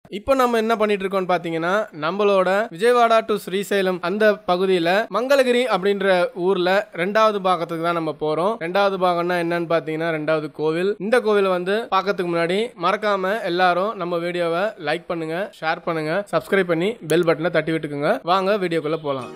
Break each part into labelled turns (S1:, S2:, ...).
S1: இப்போ நம்ம என்ன பண்ணிட்டு இருக்கோம்னு பாத்தீங்கன்னா நம்மளோட விஜயவாடா டு ஸ்ரீசைலம் அந்த பகுதியில மங்களகிரி அப்படின்ற ஊர்ல ரெண்டாவது பாகத்துக்கு தான் நம்ம போறோம் ரெண்டாவது பாகம்னா என்னன்னு பாத்தீங்கன்னா ரெண்டாவது கோவில் இந்த கோவில் வந்து பார்க்கறதுக்கு முன்னாடி மறக்காம எல்லாரும் நம்ம வீடியோவை லைக் பண்ணுங்க ஷேர் பண்ணுங்க சப்ஸ்கிரைப் பண்ணி பெல் பட்டனை தட்டி விட்டுக்குங்க வாங்க வீடியோக்குள்ள போலாம்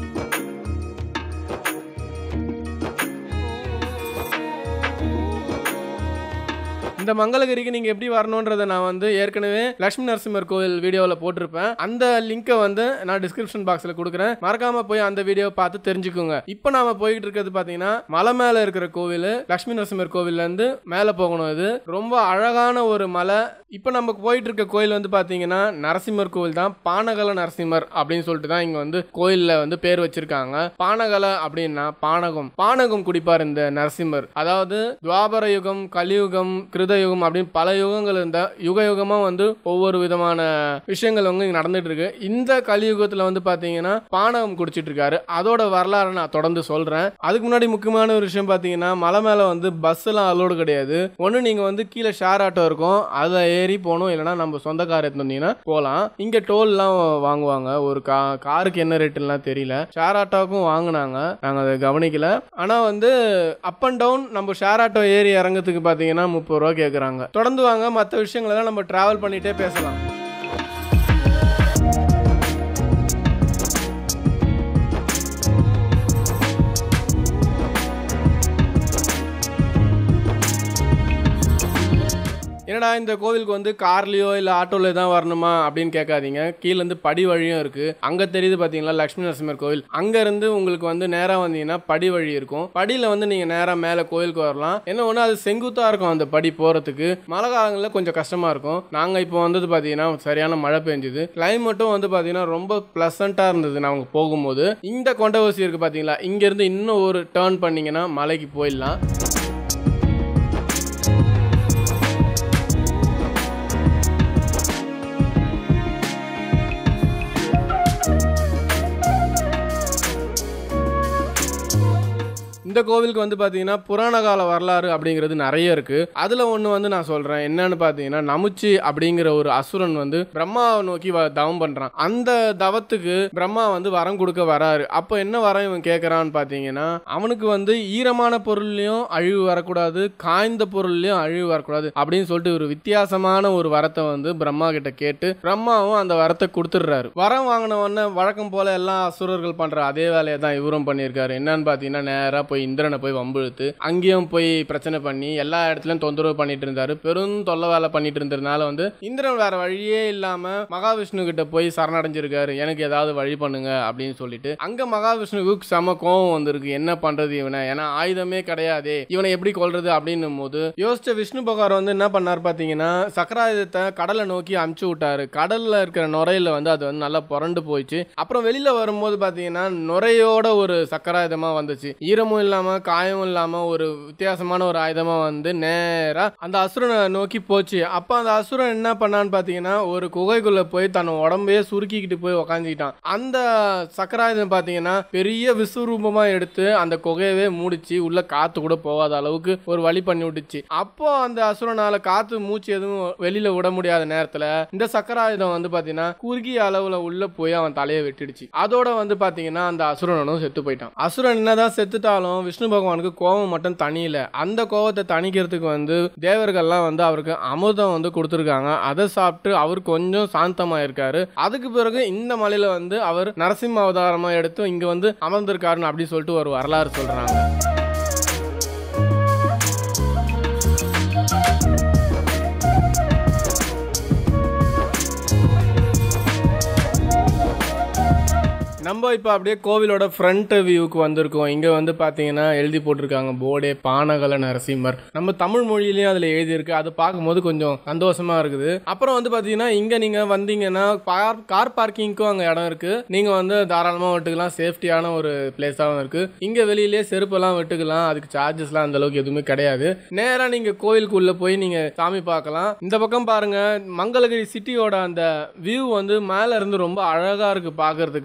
S1: இந்த மங்களகிரிக்கு நீங்க எப்படி வரணுன்றதை நான் வந்து ஏற்கனவே லட்சுமி நரசிம்மர் கோவில் வீடியோவில் போட்டிருப்பேன் அந்த லிங்கை வந்து நான் டிஸ்கிரிப்ஷன் பாக்ஸ்ல கொடுக்குறேன் மறக்காம போய் அந்த வீடியோ பார்த்து தெரிஞ்சுக்கோங்க இப்போ நாம போயிட்டு இருக்கிறது பாத்தீங்கன்னா மலை மேல இருக்கிற கோவில் லட்சுமி நரசிம்மர் கோவில்ல இருந்து மேலே போகணும் இது ரொம்ப அழகான ஒரு மலை இப்போ நம்ம போயிட்டு இருக்க கோயில் வந்து பாத்தீங்கன்னா நரசிம்மர் கோவில் தான் பானகல நரசிம்மர் அப்படின்னு சொல்லிட்டு தான் இங்க வந்து கோயில்ல வந்து பேர் வச்சிருக்காங்க பானகல அப்படின்னா பானகம் பானகம் குடிப்பார் இந்த நரசிம்மர் அதாவது துவாபர யுகம் கலியுகம் கிருத யுகம் அப்படின்னு பல யுகங்கள் இருந்த யுக யுகமா வந்து ஒவ்வொரு விதமான விஷயங்கள் வந்து இங்க நடந்துட்டு இருக்கு இந்த கலியுகத்துல வந்து பாத்தீங்கன்னா பானகம் குடிச்சிட்டு இருக்காரு அதோட வரலாறு நான் தொடர்ந்து சொல்றேன் அதுக்கு முன்னாடி முக்கியமான ஒரு விஷயம் பாத்தீங்கன்னா மலை மேல வந்து பஸ் எல்லாம் அலோடு கிடையாது ஒண்ணு நீங்க வந்து கீழே ஷேர் ஆட்டோ இருக்கும் அதை ஏறி போகணும் இல்லைன்னா நம்ம சொந்த கார் எடுத்து வந்தீங்கன்னா போகலாம் இங்க டோல் எல்லாம் வாங்குவாங்க ஒரு கா காருக்கு என்ன ரேட்டுலாம் தெரியல ஷேர் ஆட்டோவுக்கும் வாங்கினாங்க நாங்க அதை கவனிக்கல ஆனா வந்து அப் அண்ட் டவுன் நம்ம ஷேர் ஆட்டோ ஏறி இறங்கறதுக்கு பாத்தீங்கன்னா முப்பது ரூபா கேக்குறாங்க தொடர்ந்து வாங்க மற்ற விஷயங்களெல்லாம் நம்ம டிராவல் பண்ணிட்டே பேசலாம் என்னடா இந்த கோவிலுக்கு வந்து கார்லயோ இல்ல ஆட்டோல தான் வரணுமா அப்படின்னு கேட்காதீங்க கீழ இருந்து படி வழியும் இருக்கு அங்க தெரியுது பாத்தீங்களா லட்சுமி நரசிம்மர் கோவில் அங்க இருந்து உங்களுக்கு வந்து நேரா வந்தீங்கன்னா படி வழி இருக்கும் படியில வந்து நீங்க நேரா மேல கோவிலுக்கு வரலாம் என்ன ஒண்ணு அது செங்குத்தா இருக்கும் அந்த படி போறதுக்கு மழை காலங்களில் கொஞ்சம் கஷ்டமா இருக்கும் நாங்க இப்போ வந்தது பாத்தீங்கன்னா சரியான மழை பெஞ்சுது கிளைமேட்டும் வந்து பாத்தீங்கன்னா ரொம்ப பிளசண்டா இருந்தது நாங்க போகும்போது இந்த கொண்டவசி இருக்கு பாத்தீங்களா இங்க இருந்து இன்னும் ஒரு டேர்ன் பண்ணீங்கன்னா மலைக்கு போயிடலாம் இந்த கோவிலுக்கு வந்து பார்த்தீங்கன்னா புராண கால வரலாறு அப்படிங்கிறது நிறைய இருக்கு அதுல ஒன்று வந்து நான் சொல்றேன் என்னன்னு பார்த்தீங்கன்னா நமுச்சி அப்படிங்கிற ஒரு அசுரன் வந்து பிரம்மாவை நோக்கி வ- தவம் பண்றான் அந்த தவத்துக்கு பிரம்மா வந்து வரம் கொடுக்க வராரு அப்போ என்ன வரம் இவன் கேட்கறான்னு பார்த்தீங்கன்னா அவனுக்கு வந்து ஈரமான பொருள்லயும் அழிவு வரக்கூடாது காய்ந்த பொருள்லயும் அழிவு வரக்கூடாது அப்படின்னு சொல்லிட்டு ஒரு வித்தியாசமான ஒரு வரத்தை வந்து பிரம்மா கிட்ட கேட்டு பிரம்மாவும் அந்த வரத்தை கொடுத்துடுறாரு வரம் வாங்கின உடனே வழக்கம் போல எல்லா அசுரர்கள் பண்ற அதே வேலையை தான் இவரும் பண்ணியிருக்காரு என்னன்னு பார்த்தீங்கன்னா நேரா போய் இந்திரனை போய் வம்பிழுத்து அங்கேயும் போய் பிரச்சனை பண்ணி எல்லா இடத்துலயும் தொந்தரவு பண்ணிட்டு இருந்தாரு பெரும் தொல்லை வேலை பண்ணிட்டு இருந்ததுனால வந்து இந்திரன் வேற வழியே இல்லாம மகாவிஷ்ணு கிட்ட போய் சரணடைஞ்சிருக்காரு எனக்கு ஏதாவது வழி பண்ணுங்க அப்படின்னு சொல்லிட்டு அங்க மகாவிஷ்ணுவுக்கு செம கோவம் வந்திருக்கு என்ன பண்றது இவனை ஏன்னா ஆயுதமே கிடையாதே இவனை எப்படி கொல்றது அப்படின்னும் போது யோசிச்ச விஷ்ணு பகவான் வந்து என்ன பண்ணார் பாத்தீங்கன்னா சக்கராயுதத்தை கடலை நோக்கி அமுச்சு விட்டாரு கடல்ல இருக்கிற நுரையில வந்து அது வந்து நல்லா புரண்டு போயிடுச்சு அப்புறம் வெளியில வரும்போது பாத்தீங்கன்னா நுரையோட ஒரு சக்கராயுதமா வந்துச்சு ஈரமும் இல்லாம காயமும் இல்லாம ஒரு வித்தியாசமான ஒரு ஆயுதமா வந்து நேரா அந்த அசுரனை நோக்கி போச்சு அப்ப அந்த அசுரன் என்ன பண்ணான்னு பாத்தீங்கன்னா ஒரு குகைக்குள்ள போய் தன் உடம்பையே சுருக்கிக்கிட்டு போய் உக்காந்துக்கிட்டான் அந்த சக்கராயுதம் பாத்தீங்கன்னா பெரிய விஸ்வரூபமா எடுத்து அந்த குகையவே மூடிச்சு உள்ள காத்து கூட போகாத அளவுக்கு ஒரு வழி பண்ணி விட்டுச்சு அப்போ அந்த அசுரனால காத்து மூச்சு எதுவும் வெளியில விட முடியாத நேரத்துல இந்த சக்கராயுதம் வந்து பாத்தீங்கன்னா குறுகிய அளவுல உள்ள போய் அவன் தலையை வெட்டிடுச்சு அதோட வந்து பாத்தீங்கன்னா அந்த அசுரனும் செத்து போயிட்டான் அசுரன் என்னதான் செத்துட்டாலும் விஷ்ணு பகவானுக்கு கோபம் மட்டும் தனியில அந்த கோபத்தை தணிக்கிறதுக்கு வந்து தேவர்கள்லாம் வந்து அவருக்கு அமிர்தம் வந்து கொடுத்துருக்காங்க அதை சாப்பிட்டு அவர் கொஞ்சம் சாந்தமா இருக்காரு அதுக்கு பிறகு இந்த மலையில வந்து அவர் நரசிம்ம அவதாரமா எடுத்து இங்க வந்து அமர்ந்திருக்காருன்னு அப்படி சொல்லிட்டு ஒரு வரலாறு சொல்றாங்க நம்ம இப்போ அப்படியே கோவிலோட ஃப்ரண்ட் வியூக்கு வந்திருக்கோம் இங்கே வந்து பார்த்தீங்கன்னா எழுதி போட்டிருக்காங்க போர்டே பானகல நரசிம்மர் நம்ம தமிழ் மொழியிலையும் அதில் எழுதியிருக்கு அது பார்க்கும்போது கொஞ்சம் சந்தோஷமா இருக்குது அப்புறம் வந்து பார்த்தீங்கன்னா இங்கே நீங்கள் வந்தீங்கன்னா கார் கார் பார்க்கிங்க்கும் அங்கே இடம் இருக்கு நீங்கள் வந்து தாராளமாக விட்டுக்கலாம் சேஃப்டியான ஒரு பிளேஸாகவும் இருக்கு இங்கே வெளியிலே செருப்பெல்லாம் விட்டுக்கலாம் அதுக்கு சார்ஜஸ்லாம் அந்த அளவுக்கு எதுவுமே கிடையாது நேராக நீங்கள் கோயிலுக்குள்ளே போய் நீங்கள் சாமி பார்க்கலாம் இந்த பக்கம் பாருங்க மங்களகிரி சிட்டியோட அந்த வியூ வந்து மேலே இருந்து ரொம்ப அழகா இருக்கு பார்க்கிறதுக்கு அதை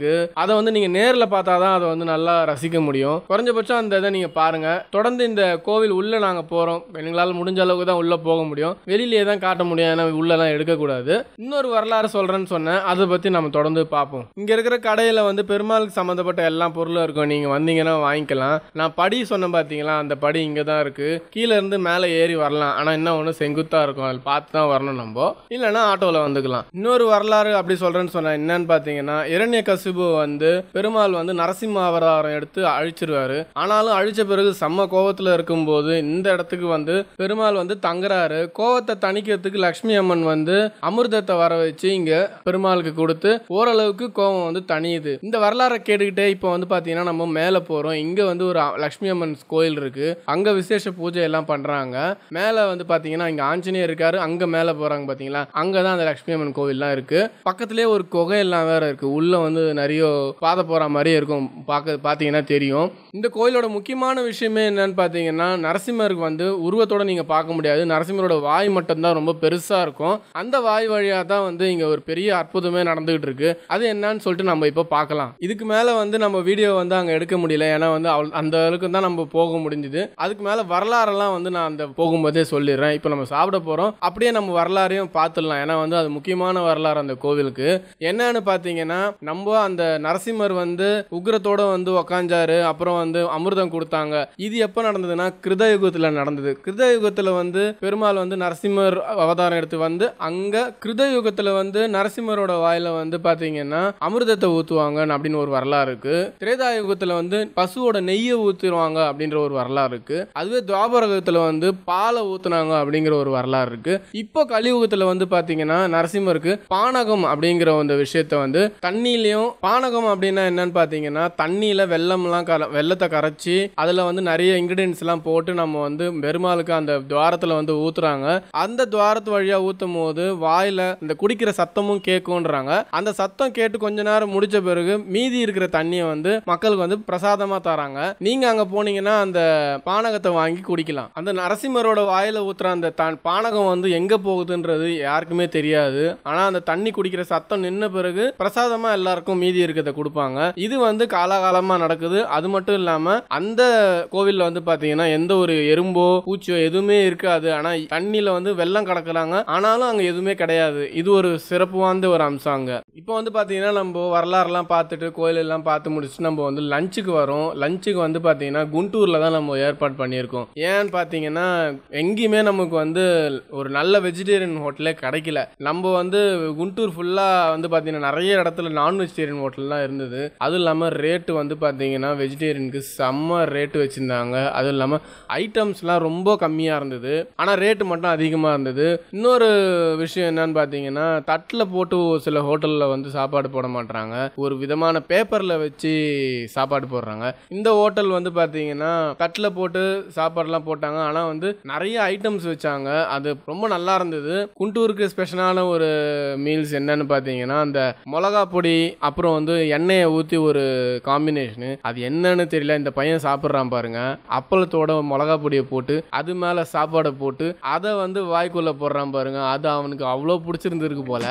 S1: அதை வந்து நீங்கள் நேரில் பார்த்தா தான் அதை வந்து நல்லா ரசிக்க முடியும் குறைஞ்சபட்சம் அந்த இதை நீங்கள் பாருங்கள் தொடர்ந்து இந்த கோவில் உள்ளே நாங்கள் போகிறோம் எங்களால் முடிஞ்ச அளவுக்கு தான் உள்ளே போக முடியும் வெளியிலேயே தான் காட்ட முடியும் ஏன்னா உள்ளெல்லாம் எடுக்கக்கூடாது இன்னொரு வரலாறு சொல்கிறேன்னு சொன்னேன் அதை பற்றி நம்ம தொடர்ந்து பார்ப்போம் இங்கே இருக்கிற கடையில் வந்து பெருமாளுக்கு சம்மந்தப்பட்ட எல்லா பொருளும் இருக்கும் நீங்கள் வந்தீங்கன்னா வாங்கிக்கலாம் நான் படி சொன்னேன் பார்த்தீங்களா அந்த படி இங்கே தான் இருக்குது கீழே இருந்து மேலே ஏறி வரலாம் ஆனால் என்ன ஒன்று செங்குத்தாக இருக்கும் அதில் பார்த்து தான் வரணும் நம்ம இல்லைன்னா ஆட்டோவில் வந்துக்கலாம் இன்னொரு வரலாறு அப்படி சொல்கிறேன்னு சொன்னேன் என்னன்னு பார்த்தீங்கன்னா இரண்ய கசிபு வந்து பெருமாள் வந்து நரசிம்ம அவதாரம் எடுத்து அழிச்சிருவாரு ஆனாலும் அழிச்ச பிறகு செம்ம கோவத்தில் இருக்கும்போது இந்த இடத்துக்கு வந்து பெருமாள் வந்து தங்குறாரு கோவத்தை தணிக்கிறதுக்கு லக்ஷ்மி அம்மன் வந்து அமிர்தத்தை வர வச்சு இங்க பெருமாளுக்கு கொடுத்து ஓரளவுக்கு கோவம் வந்து தணியுது இந்த வரலாறை கேட்டுக்கிட்டே இப்போ வந்து பார்த்தீங்கன்னா நம்ம மேலே போகிறோம் இங்கே வந்து ஒரு அ- லக்ஷ்மி அம்மன் கோயில் இருக்கு அங்கே விசேஷ பூஜை எல்லாம் பண்ணுறாங்க மேலே வந்து பார்த்தீங்கன்னா இங்கே ஆஞ்சநேயர் இருக்காரு அங்கே மேலே போகிறாங்க பார்த்தீங்களா அங்கே தான் அந்த லக்ஷ்மி அம்மன் கோவில்லாம் இருக்கு பக்கத்துலேயே ஒரு குகை எல்லாம் வேற இருக்கு உள்ள வந்து நிறைய பாதை போகிற மாதிரியே இருக்கும் பார்க்க பார்த்தீங்கன்னா தெரியும் இந்த கோயிலோட முக்கியமான விஷயமே என்னன்னு பார்த்தீங்கன்னா நரசிம்மருக்கு வந்து உருவத்தோட நீங்கள் பார்க்க முடியாது நரசிம்மரோட வாய் மட்டும்தான் ரொம்ப பெருசாக இருக்கும் அந்த வாய் வழியாக தான் வந்து இங்கே ஒரு பெரிய அற்புதமே நடந்துகிட்டு இருக்கு அது என்னன்னு சொல்லிட்டு நம்ம இப்போ பார்க்கலாம் இதுக்கு மேலே வந்து நம்ம வீடியோ வந்து அங்கே எடுக்க முடியல ஏன்னா வந்து அவள் அந்த அளவுக்கு தான் நம்ம போக முடிஞ்சுது அதுக்கு மேலே வரலாறெல்லாம் வந்து நான் அந்த போகும்போதே சொல்லிடுறேன் இப்போ நம்ம சாப்பிட போகிறோம் அப்படியே நம்ம வரலாறையும் பார்த்துடலாம் ஏன்னா வந்து அது முக்கியமான வரலாறு அந்த கோவிலுக்கு என்னன்னு பார்த்தீங்கன்னா நம்ம அந்த நரசிம்மர் வந்து உக்ரத்தோட வந்து உக்காஞ்சாரு அப்புறம் வந்து அமிர்தம் கொடுத்தாங்க இது எப்போ நடந்ததுன்னா கிருதயுகத்தில் நடந்தது கிருதயுகத்தில் வந்து பெருமாள் வந்து நரசிம்மர் அவதாரம் எடுத்து வந்து அங்கே கிருதயுகத்தில் வந்து நரசிம்மரோட வாயில வந்து பார்த்தீங்கன்னா அமிர்தத்தை ஊற்றுவாங்க அப்படின்னு ஒரு வரலாறு இருக்கு திரேதாயுகத்தில் வந்து பசுவோட நெய்யை ஊற்றிடுவாங்க அப்படின்ற ஒரு வரலாறு இருக்கு அதுவே துவாபரகத்தில் வந்து பாலை ஊற்றுனாங்க அப்படிங்கிற ஒரு வரலாறு இருக்கு இப்போ கலியுகத்தில் வந்து பார்த்தீங்கன்னா நரசிம்மருக்கு பானகம் அப்படிங்கிற அந்த விஷயத்த வந்து தண்ணியிலையும் பானகம் அப்படின்னா என்னன்னு பார்த்தீங்கன்னா தண்ணியில் வெள்ளம்லாம் கர வெள்ளத்தை கரைச்சி அதில் வந்து நிறைய இன்க்ரீடியன்ஸ் எல்லாம் போட்டு நம்ம வந்து பெருமாளுக்கு அந்த துவாரத்தில் வந்து ஊத்துறாங்க அந்த துவாரத்து வழியாக ஊற்றும் போது வாயில் இந்த குடிக்கிற சத்தமும் கேட்கும்ன்றாங்க அந்த சத்தம் கேட்டு கொஞ்ச நேரம் முடிச்ச பிறகு மீதி இருக்கிற தண்ணியை வந்து மக்களுக்கு வந்து பிரசாதமாக தராங்க நீங்கள் அங்கே போனீங்கன்னா அந்த பானகத்தை வாங்கி குடிக்கலாம் அந்த நரசிம்மரோட வாயில ஊத்துற அந்த தான் பானகம் வந்து எங்கே போகுதுன்றது யாருக்குமே தெரியாது ஆனால் அந்த தண்ணி குடிக்கிற சத்தம் நின்ன பிறகு பிரசாதமாக எல்லாருக்கும் மீதி இருக்கிறத கொடுப்பாங்க இது வந்து காலாகாலமாக நடக்குது அது மட்டும் இல்லாமல் அந்த கோவிலில் வந்து பார்த்தீங்கன்னா எந்த ஒரு எறும்போ பூச்சியோ எதுவுமே இருக்காது ஆனால் தண்ணியில் வந்து வெள்ளம் கடக்குறாங்க ஆனாலும் அங்கே எதுவுமே கிடையாது இது ஒரு சிறப்பு வாய்ந்த ஒரு அம்சம் அங்கே இப்போ வந்து பார்த்தீங்கன்னா நம்ம வரலாறுலாம் பார்த்துட்டு கோயில் எல்லாம் பார்த்து முடிச்சுட்டு நம்ம வந்து லஞ்சுக்கு வரோம் லஞ்சுக்கு வந்து பார்த்தீங்கன்னா குண்டூரில் தான் நம்ம ஏற்பாடு பண்ணியிருக்கோம் ஏன்னு பார்த்தீங்கன்னா எங்கேயுமே நமக்கு வந்து ஒரு நல்ல வெஜிடேரியன் ஹோட்டலே கிடைக்கல நம்ம வந்து குண்டூர் ஃபுல்லாக வந்து பார்த்தீங்கன்னா நிறைய இடத்துல நான் வெஜிடேரியன் ஹோட்டல்லாம் இருந்தது அதுவும் இல்லாமல் ரேட்டு வந்து பார்த்தீங்கன்னா வெஜிடேரியனுக்கு செம்ம ரேட்டு வச்சுருந்தாங்க அதுவும் இல்லாமல் ஐட்டம்ஸ்லாம் ரொம்ப கம்மியாக இருந்தது ஆனால் ரேட்டு மட்டும் அதிகமாக இருந்தது இன்னொரு விஷயம் என்னன்னு பார்த்தீங்கன்னா தட்டில் போட்டு ஒரு சில ஹோட்டலில் வந்து சாப்பாடு போட மாட்டாங்க ஒரு விதமான பேப்பரில் வச்சு சாப்பாடு போடுறாங்க இந்த ஹோட்டல் வந்து பார்த்தீங்கன்னா தட்டில் போட்டு சாப்பாடுலாம் போட்டாங்க ஆனால் வந்து நிறைய ஐட்டம்ஸ் வச்சாங்க அது ரொம்ப நல்லா இருந்தது குண்டூருக்கு ஸ்பெஷலான ஒரு மீல்ஸ் என்னன்னு பார்த்தீங்கன்னா அந்த மிளகா பொடி அப்புறம் வந்து எண்ணெயை ஊற்றி ஒரு காம்பினேஷனு அது என்னன்னு தெரியல இந்த பையன் சாப்பிட்றான் பாருங்க அப்பளத்தோட மிளகா பொடியை போட்டு அது மேலே சாப்பாடை போட்டு அதை வந்து வாய்க்குள்ளே போடுறான் பாருங்க அது அவனுக்கு அவ்வளோ பிடிச்சிருந்துருக்கு போல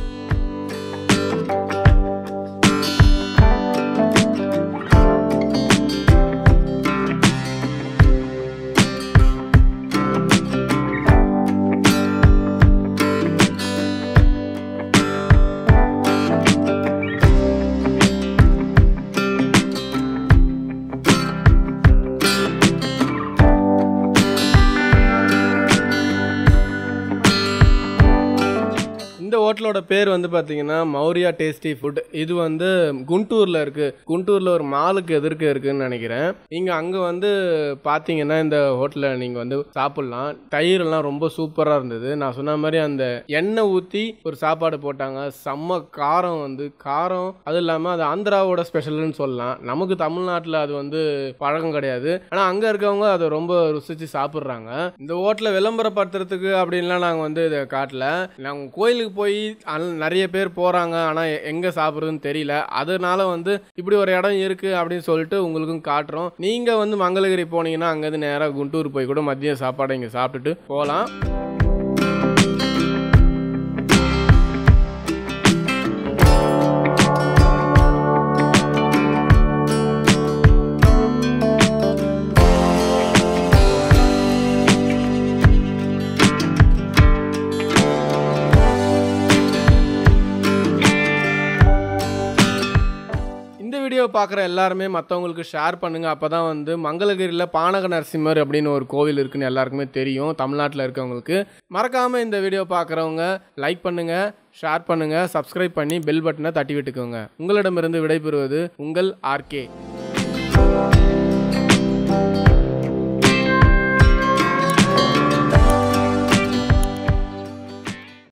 S1: இந்த ஹோட்டலோட பேர் வந்து பார்த்தீங்கன்னா மௌரியா டேஸ்டி ஃபுட் இது வந்து குண்டூரில் இருக்குது குண்டூரில் ஒரு மாலுக்கு எதிர்க்க இருக்குன்னு நினைக்கிறேன் நீங்கள் அங்கே வந்து பார்த்தீங்கன்னா இந்த ஹோட்டலில் நீங்கள் வந்து சாப்பிட்லாம் தயிரெல்லாம் ரொம்ப சூப்பராக இருந்தது நான் சொன்ன மாதிரி அந்த எண்ணெய் ஊற்றி ஒரு சாப்பாடு போட்டாங்க செம்ம காரம் வந்து காரம் அது இல்லாமல் அது ஆந்திராவோட ஸ்பெஷல்னு சொல்லலாம் நமக்கு தமிழ்நாட்டில் அது வந்து பழக்கம் கிடையாது ஆனால் அங்கே இருக்கவங்க அதை ரொம்ப ருசிச்சு சாப்பிட்றாங்க இந்த ஹோட்டலை விளம்பரப்படுத்துறதுக்கு அப்படின்லாம் நாங்கள் வந்து இதை காட்டல நாங்கள் கோயிலுக்கு போய் அல்- நிறைய பேர் போகிறாங்க ஆனால் எங்கே சாப்பிட்றதுன்னு தெரியல அதனால வந்து இப்படி ஒரு இடம் இருக்குது அப்படின்னு சொல்லிட்டு உங்களுக்கும் காட்டுறோம் நீங்கள் வந்து மங்களகிரி போனீங்கன்னா அங்கேருந்து நேராக குண்டூர் போய் கூட மதிய சாப்பாடை இங்கே சாப்பிட்டுட்டு போகலாம் வீடியோ பார்க்குற எல்லாருமே மற்றவங்களுக்கு ஷேர் பண்ணுங்கள் அப்போ தான் வந்து மங்களகிரியில் பானக நரசிம்மர் அப்படின்னு ஒரு கோவில் இருக்குன்னு எல்லாருக்குமே தெரியும் தமிழ்நாட்டில் இருக்கவங்களுக்கு மறக்காமல் இந்த வீடியோ பார்க்குறவங்க லைக் பண்ணுங்கள் ஷேர் பண்ணுங்கள் சப்ஸ்கிரைப் பண்ணி பெல் பட்டனை தட்டி விட்டுக்கோங்க உங்களிடமிருந்து விடைபெறுவது உங்கள் ஆர்கே